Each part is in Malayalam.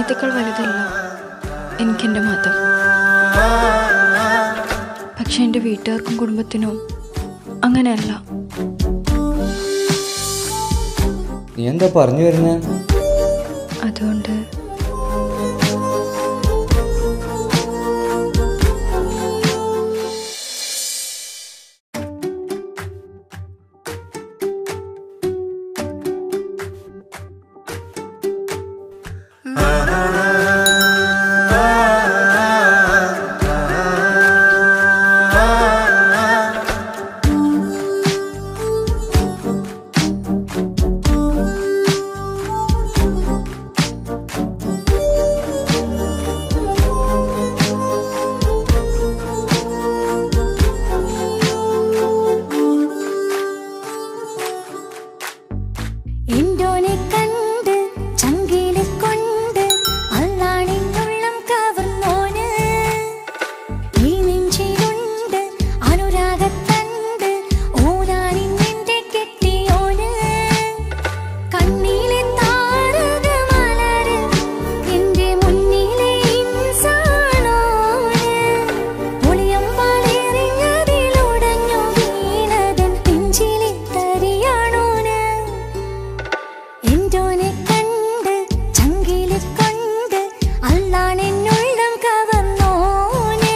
പ്രണയത്തേക്കാൾ വലുതല്ല എനിക്കെൻ്റെ മതം പക്ഷെ എൻ്റെ വീട്ടുകാർക്കും കുടുംബത്തിനും അങ്ങനെയല്ല നീ എന്താ പറഞ്ഞു വരുന്നേ അതുകൊണ്ട് എന്തോനെ കണ്ട് ചങ്കിലെ കൊണ്ട് അല്ലാണിന്നുള്ളം കവർന്നോന് ഈ നെഞ്ചിലുണ്ട് അനുരാഗത്തണ്ട് ഓനാനിന്നെന്റെ കെട്ടിയോന് കണ്ണിലെ താരകമലര് എന്റെ മുന്നിലെ ഇൻസാണോന് ഒളിയമ്പാലെറിഞ്ഞതിലുടഞ്ഞു വീണതൻ നെഞ്ചിലെ തരിയാണോന് എന്തോനെ കണ്ട് ചങ്കിലെ കൊണ്ട് അല്ലാണെന്നുള്ളം കവർന്നോന്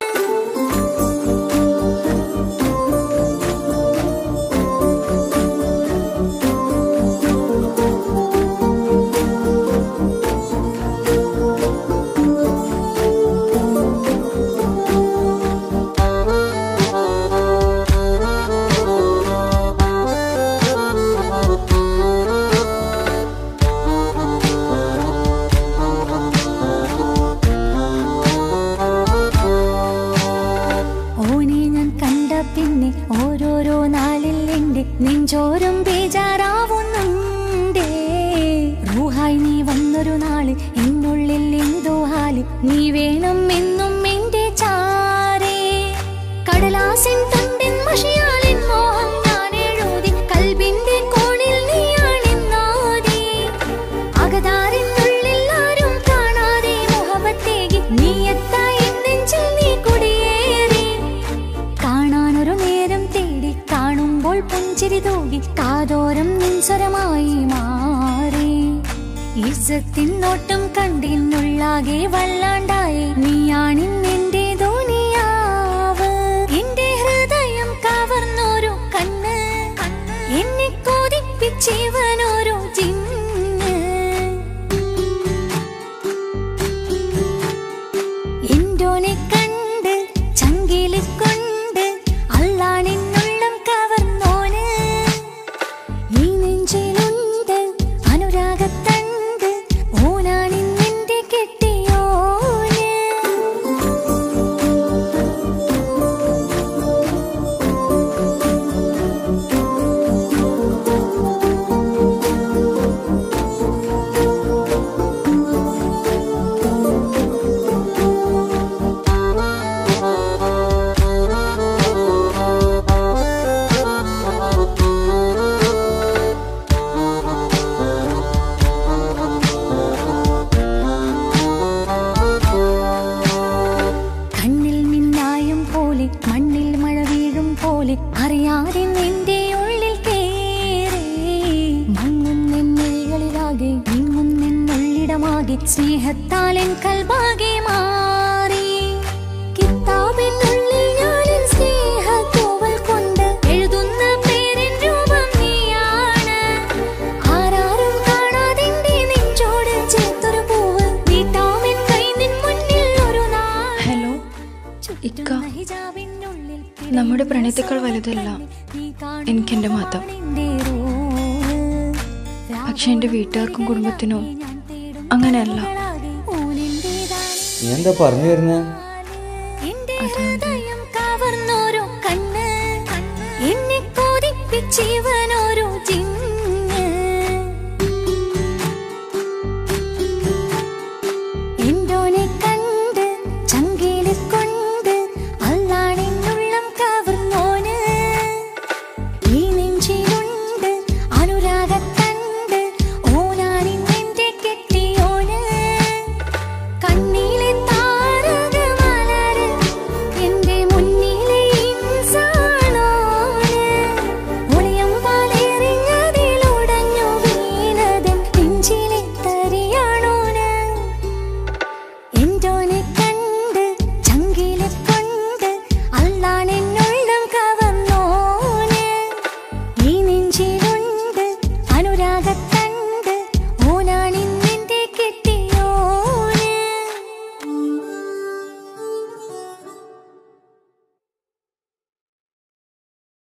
ഓനെ ഞാൻ കണ്ട പിന്നെ ഓരോരോ നാളിൽ എന്റെ നെഞ്ചോരം ബേജാറാവുന്നുണ്ടേ റൂഹായി നീ വന്നൊരു നാള് എന്നുള്ളിൽ എന്തോ ഹാല് നീ വേണം എന്നും എന്റെ ചാരേ കടലാസിൻ തണ്ടിൻ മഷിയാലിൻ മോഹം ഞാൻ എഴുതി കൽബിന്റെ കോണിൽ നീയാണെന്നാദി അകതാരിനുള്ളിൽ ആരും കാണാതെ മുഹബത്തേകി നീ എത്തായി നെഞ്ചിൽ നീ കുടിയേറി കാണാനൊരു നേരം തേടി കാണുമ്പോൾ പുഞ്ചിരി തൂകി കാതോരം നിൻസ്വരമായി മാറി ഈസത്തിൻ നോട്ടം കണ്ടിന്നുള്ളാകെ വല്ലാണ്ടായി നീയാണിന്നെന്റെ ധോനിയാവ് എന്റെ ഹൃദയം കവർന്നോരു കണ്ണ് എന്നെ കൊതിപ്പിച്ചിവനോരു ജിന്ന് എന്തോനെ കണ്ട് ചങ്കില് കൊണ്ട് അല്ലാണെന്നുള്ളം കവർന്നോന് ഈ നെഞ്ചിലുണ്ട് അനുരാഗത്തണ്ട് ഓനാണിന്നെന്റെ കെട്ടിയോന് കണ്ണിൽ മിന്നായം പോലെ മണ്ണിൽ മഴ വീഴും പോലെ അറിയാതെ നിന്റെ ഉള്ളിൽ കേറി മങ്ങും നിന്നിഴകളിലാകെ നീങ്ങും നിന്നുള്ളിടമാകെ സ്നേഹത്താൽ എൻ കൽബാകെ മാറി കിതാബിനുള്ളിൽ ഞാനെൻ സ്നേഹത്തൂവൽ കൊണ്ട് എഴുതുന്ന പേരിൻ രൂപം നീയാണ് ആരാരും കാണാതെന്റെ നെഞ്ചോട് ചേർത്തൊരു പൂവ് നീട്ടാമെൻ കൈ നിൻ മുന്നിൽ ഒരു നാൾ ഹലോ ഇക്ക നമ്മുടെ പ്രണയത്തേക്കാൾ വലുതല്ല എനിക്കെൻ്റെ മതം പക്ഷെ എൻ്റെ വീട്ടുകാർക്കും കുടുംബത്തിനും അങ്ങനെയല്ല നീ എന്താ പറഞ്ഞു വരുന്നേ എന്റെ ഹൃദയം കവർന്നോരോ കണ്ണ് എന്നെ കൊതിപ്പിച്ചിവനോ